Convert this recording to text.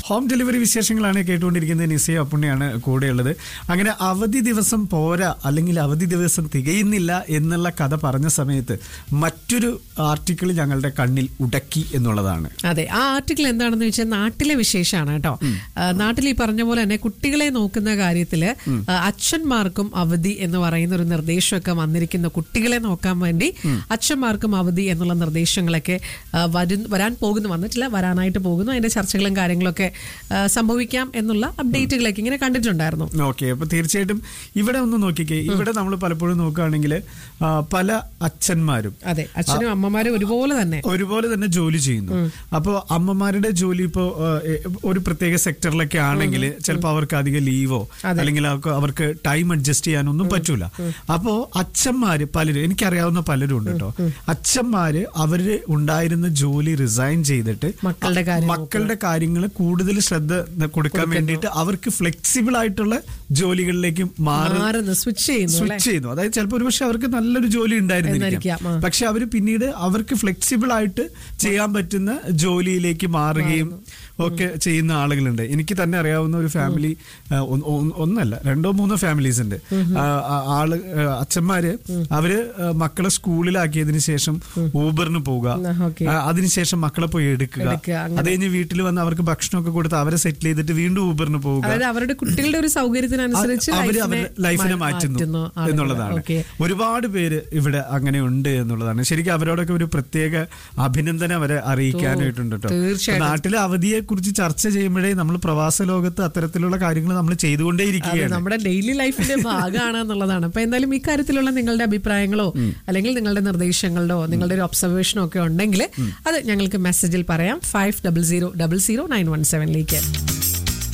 Home delivery വിശേഷങ്ങളാണ് കേട്ടുകൊണ്ടിരിക്കുന്നത് നിസയ അപ്പുണ്ണിയാണ് കൂടെയുള്ളത് അങ്ങനെ അവധി ദിവസം പോരാ അല്ലെങ്കിൽ അവധി ദിവസം തികയുന്നില്ല എന്നുള്ള കഥ പറഞ്ഞ സമയത്ത് മറ്റൊരു ആർട്ടിക്കിൾ ഞങ്ങളുടെ കണ്ണിൽ ഉടക്കി എന്നുള്ളതാണ് അതെ ആ ആർട്ടിക്കിൾ എന്താണെന്ന് വെച്ചാൽ നാട്ടിലെ വിശേഷമാണ് കേട്ടോ ആ, നാട്ടിൽ ഈ പറഞ്ഞ പോലെ തന്നെ കുട്ടികളെ നോക്കുന്ന കാര്യത്തില് ആ, അച്ഛന്മാർക്കും അവധി എന്ന് പറയുന്ന ഒരു നിർദ്ദേശമൊക്കെ വന്നിരിക്കുന്ന കുട്ടികളെ നോക്കാൻ വേണ്ടി അച്ഛന്മാർക്കും അവധി എന്നുള്ള നിർദ്ദേശങ്ങളൊക്കെ ആ, വരും വരാൻ പോകുന്നു വന്നിട്ടില്ല വരാനായിട്ട് പോകുന്നു അതിന്റെ ചർച്ചകളും കാര്യങ്ങളൊക്കെ ആ, സംഭവിക്കാം എന്നുള്ള അപ്ഡേറ്റുകളൊക്കെ ഇങ്ങനെ കണ്ടിട്ടുണ്ടായിരുന്നു ഓക്കെ അപ്പൊ തീർച്ചയായിട്ടും ഇവിടെ ഒന്ന് നോക്കിക്കേ ഇവിടെ നമ്മൾ പലപ്പോഴും നോക്കുകയാണെങ്കിൽ ആ, പല അച്ഛന്മാരും അതെ അച്ഛനും അമ്മമാരും ഒരുപോലെ തന്നെ ഒരുപോലെ തന്നെ ജോലി ചെയ്യുന്നു അപ്പോൾ അമ്മമാരുടെ ജോലി ഇപ്പോൾ ഒരു പ്രത്യേക സെക്ടറിലൊക്കെ ആണെങ്കിൽ ചിലപ്പോൾ അവർക്ക് അധികം ലീവോ അല്ലെങ്കിൽ അവർക്ക് അവർക്ക് ടൈം അഡ്ജസ്റ്റ് ചെയ്യാനൊന്നും പറ്റൂല അപ്പോൾ അച്ഛന്മാര് പലരും എനിക്കറിയാവുന്ന പലരും ഉണ്ട് കേട്ടോ അച്ഛന്മാര് അവര് ഉണ്ടായിരുന്ന ജോലി റിസൈൻ ചെയ്തിട്ട് മക്കളുടെ കാര്യം മക്കളുടെ കാര്യങ്ങൾ കൂടുതൽ ശ്രദ്ധ കൊടുക്കാൻ വേണ്ടിയിട്ട് അവർക്ക് ഫ്ലെക്സിബിൾ ആയിട്ടുള്ള ജോലികളിലേക്ക് മാറി മാറുന്നു സ്വിച്ച് ചെയ്യുന്നു അല്ലെ സ്വിച്ച് ചെയ്യുന്നു അതായത് ചിലപ്പോൾ ഒരുപക്ഷെ അവർക്ക് നല്ലൊരു ജോലി ഉണ്ടായിരുന്നിരിക്കാം ഉണ്ടായിരിക്കാം, ആ. പക്ഷെ അവർ പിന്നീട് അവർക്ക് ഫ്ലെക്സിബിൾ ആയിട്ട് ചെയ്യാൻ പറ്റുന്ന ജോലിയിലേക്ക് മാറുകയും ഒക്കെ ചെയ്യുന്ന ആളുകളുണ്ട് എനിക്ക് തന്നെ അറിയാവുന്ന ഒരു ഫാമിലി ആ, ഒന്ന്- ഒന്ന്- ഒന്നല്ല രണ്ടോ മൂന്നോ ഫാമിലീസ് ഉണ്ട് ആ, ആ, ആള് ആ, അച്ഛന്മാര് അവര് ആ, മക്കളെ സ്കൂളിലാക്കിയതിനു ശേഷം ഊബറിന് പോവുക ഓക്കെ ആ, അതിനുശേഷം മക്കളെ പോയി എടുക്കുക എടുക്കുക, അങ്ങനെ. അത് കഴിഞ്ഞ് വീട്ടിൽ വന്ന് അവർക്ക് ഭക്ഷണമൊക്കെ കൊടുത്ത് അവരെ സെറ്റിൽ ചെയ്തിട്ട് വീണ്ടും ഊബറിന് പോവുക അതായത് അവരുടെ കുട്ടികളുടെ ഒരു സൗകര്യത്തിനനുസരിച്ച് അവര് ലൈഫിനെ അവരുടെ ലൈഫിനെ മാ- മാറ്റുന്നു ആളുകൾ. എന്നുള്ളതാണ് ഓക്കേ. ഒരുപാട് പേര് ഇവിടെ അങ്ങനെ ഉണ്ട് എന്നുള്ളതാണ് ശരിക്കും അവരോടൊക്കെ ഒരു പ്രത്യേക അഭിനന്ദനം അവരെ അറിയിക്കാനായിട്ടുണ്ട് കേട്ടോ തീർച്ചയായിട്ടും. നാട്ടിലെ അവധിയെ കുറിച്ച് ചർച്ച ചെയ്യുമ്പോഴേ നമ്മൾ പ്രവാസ ലോകത്ത് അത്തരത്തിലുള്ള കാര്യങ്ങൾ നമ്മൾ അത് ചെയ്തുകൊണ്ടേയിരിക്കുകയാണ് നമ്മുടെ ഡെയിലി ലൈഫിന്റെ ഭാഗമാണ് എന്നുള്ളതാണ് അപ്പൊ എന്തായാലും ഇക്കാര്യത്തിലുള്ള നിങ്ങളുടെ അഭിപ്രായങ്ങളോ അല്ലെങ്കിൽ നിങ്ങളുടെ നിർദ്ദേശങ്ങളോ നിങ്ങളുടെ ഒരു ഒബ്സർവേഷനോ ഒക്കെ ഉണ്ടെങ്കിൽ അത് ഞങ്ങൾക്ക് മെസ്സേജിൽ പറയാം five double zero double zero nine one സെവനിലേക്ക്